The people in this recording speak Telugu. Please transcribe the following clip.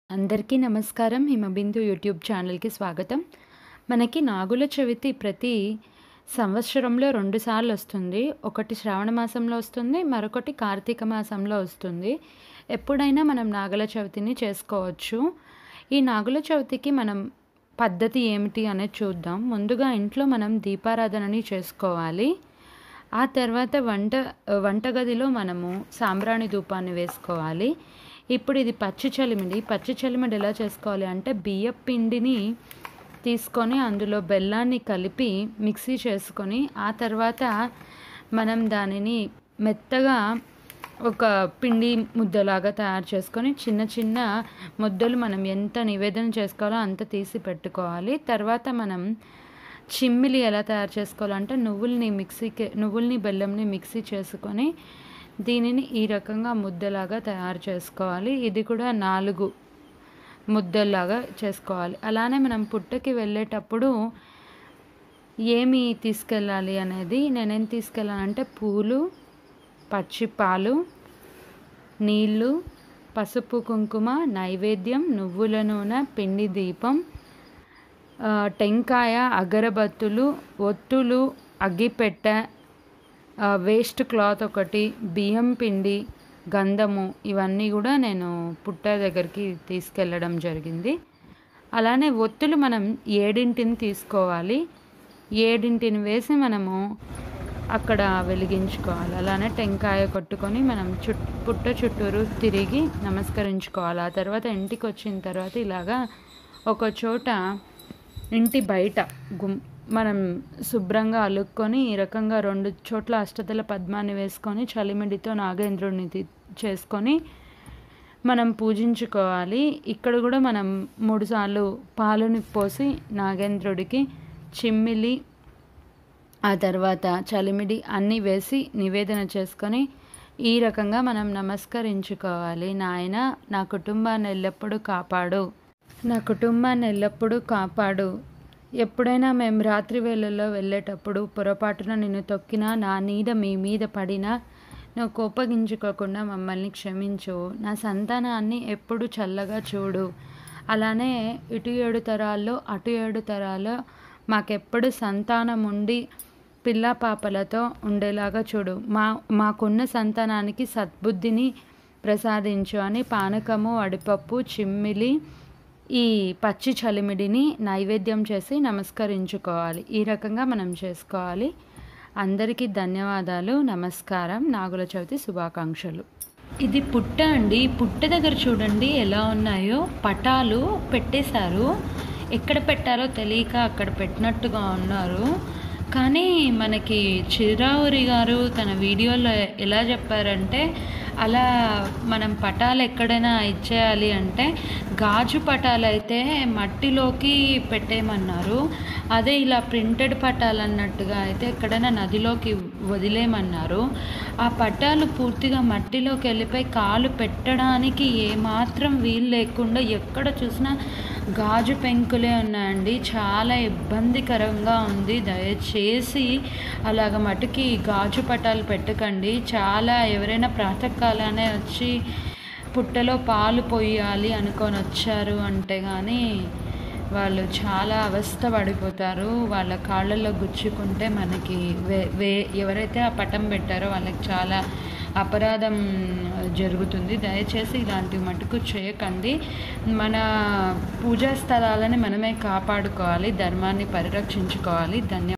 అందరికీ నమస్కారం హిమబిందు యూట్యూబ్ ఛానల్కి స్వాగతం మనకి నాగుల చవితి ప్రతి సంవత్సరంలో రెండు సార్లు వస్తుంది ఒకటి శ్రావణ మాసంలో వస్తుంది మరొకటి కార్తీక మాసంలో వస్తుంది ఎప్పుడైనా మనం నాగుల చవితిని చేసుకోవచ్చు ఈ నాగుల చవితికి మనం పద్ధతి ఏమిటి అనేది చూద్దాం ముందుగా ఇంట్లో మనం దీపారాధనని చేసుకోవాలి ఆ తర్వాత వంట వంటగదిలో మనము సాంబ్రాణి ధూపాన్ని వేసుకోవాలి ఇప్పుడు ఇది పచ్చి చలిమిడి పచ్చి చలిమిడి ఎలా చేసుకోవాలి అంటే బియ్యం పిండిని తీసుకొని అందులో బెల్లాన్ని కలిపి మిక్సీ చేసుకొని ఆ తర్వాత మనం దానిని మెత్తగా ఒక పిండి ముద్దలాగా తయారు చేసుకొని చిన్న చిన్న ముద్దలు మనం ఎంత నివేదన చేసుకోవాలో అంత తీసి పెట్టుకోవాలి తర్వాత మనం చిమ్మిలి ఎలా తయారు చేసుకోవాలంటే నువ్వుల్ని మిక్సీకి నువ్వుల్ని బెల్లంని మిక్సీ చేసుకొని దీనిని ఈ రకంగా ముద్దలాగా తయారు చేసుకోవాలి ఇది కూడా నాలుగు ముద్దల్లాగా చేసుకోవాలి అలానే మనం పుట్టకి వెళ్ళేటప్పుడు ఏమి తీసుకెళ్ళాలి అనేది నేనేం తీసుకెళ్ళానంటే పూలు పచ్చి పాలు నీళ్ళు పసుపు కుంకుమ నైవేద్యం నువ్వుల నూనె పిండి దీపం టెంకాయ అగరబత్తులు ఒత్తులు అగ్గిపెట్టె వేస్ట్ క్లాత్ ఒకటి బియ్యం పిండి గంధము ఇవన్నీ కూడా నేను పుట్ట దగ్గరికి తీసుకెళ్ళడం జరిగింది అలానే ఒత్తులు మనం ఏడింటిని తీసుకోవాలి ఏడింటిని వేసి మనము అక్కడ వెలిగించుకోవాలి అలానే టెంకాయ కొట్టుకొని మనం చుట్ పుట్ట చుట్టూరు తిరిగి నమస్కరించుకోవాలి ఆ తర్వాత ఇంటికి వచ్చిన తర్వాత ఇలాగా ఒక చోట ఇంటి బయట గుమ్ మనం శుభ్రంగా అలుక్కొని ఈ రకంగా రెండు చోట్ల అష్టదల పద్మాన్ని వేసుకొని చలిమిడితో నాగేంద్రుడిని చేసుకొని మనం పూజించుకోవాలి ఇక్కడ కూడా మనం మూడుసార్లు పాలుని పోసి నాగేంద్రుడికి చిమ్మిలి ఆ తర్వాత చలిమిడి అన్నీ వేసి నివేదన చేసుకొని ఈ రకంగా మనం నమస్కరించుకోవాలి నాయన నా కుటుంబాన్ని ఎల్లప్పుడూ కాపాడు నా కుటుంబాన్ని ఎల్లప్పుడూ కాపాడు ఎప్పుడైనా మేము రాత్రి వేళల్లో వెళ్ళేటప్పుడు పొరపాటున నిన్ను తొక్కినా నా నీడ మీ మీద పడినా నువ్వు కోపగించుకోకుండా మమ్మల్ని క్షమించు నా సంతానాన్ని ఎప్పుడు చల్లగా చూడు అలానే ఇటు ఏడు తరాల్లో అటు ఏడు తరాల్లో మాకెప్పుడు సంతానం ఉండి పిల్ల పాపలతో ఉండేలాగా చూడు మా మాకున్న సంతానానికి సద్బుద్ధిని ప్రసాదించు అని పానకము అడిపప్పు చిమ్మిలి ఈ పచ్చి చలిమిడిని నైవేద్యం చేసి నమస్కరించుకోవాలి ఈ రకంగా మనం చేసుకోవాలి అందరికీ ధన్యవాదాలు నమస్కారం నాగుల చవితి శుభాకాంక్షలు ఇది పుట్ట అండి పుట్ట దగ్గర చూడండి ఎలా ఉన్నాయో పటాలు పెట్టేశారు ఎక్కడ పెట్టారో తెలియక అక్కడ పెట్టినట్టుగా ఉన్నారు కానీ మనకి చిరావురి గారు తన వీడియోలో ఎలా చెప్పారంటే అలా మనం పటాలు ఎక్కడైనా ఇచ్చేయాలి అంటే గాజు పటాలు అయితే మట్టిలోకి పెట్టేయమన్నారు అదే ఇలా ప్రింటెడ్ పటాలు అన్నట్టుగా అయితే ఎక్కడైనా నదిలోకి వదిలేయమన్నారు ఆ పటాలు పూర్తిగా మట్టిలోకి వెళ్ళిపోయి కాలు పెట్టడానికి ఏమాత్రం వీలు లేకుండా ఎక్కడ చూసినా గాజు పెంకులే ఉన్నాయండి చాలా ఇబ్బందికరంగా ఉంది దయచేసి అలాగ మటుకి గాజు పటాలు పెట్టకండి చాలా ఎవరైనా ప్రాతకాలానే వచ్చి పుట్టలో పాలు పోయాలి అనుకొని వచ్చారు అంటే కానీ వాళ్ళు చాలా అవస్థ పడిపోతారు వాళ్ళ కాళ్ళల్లో గుచ్చుకుంటే మనకి వే వే ఎవరైతే ఆ పటం పెట్టారో వాళ్ళకి చాలా అపరాధం జరుగుతుంది దయచేసి ఇలాంటి మటుకు చేయకండి మన పూజా స్థలాలని మనమే కాపాడుకోవాలి ధర్మాన్ని పరిరక్షించుకోవాలి ధన్య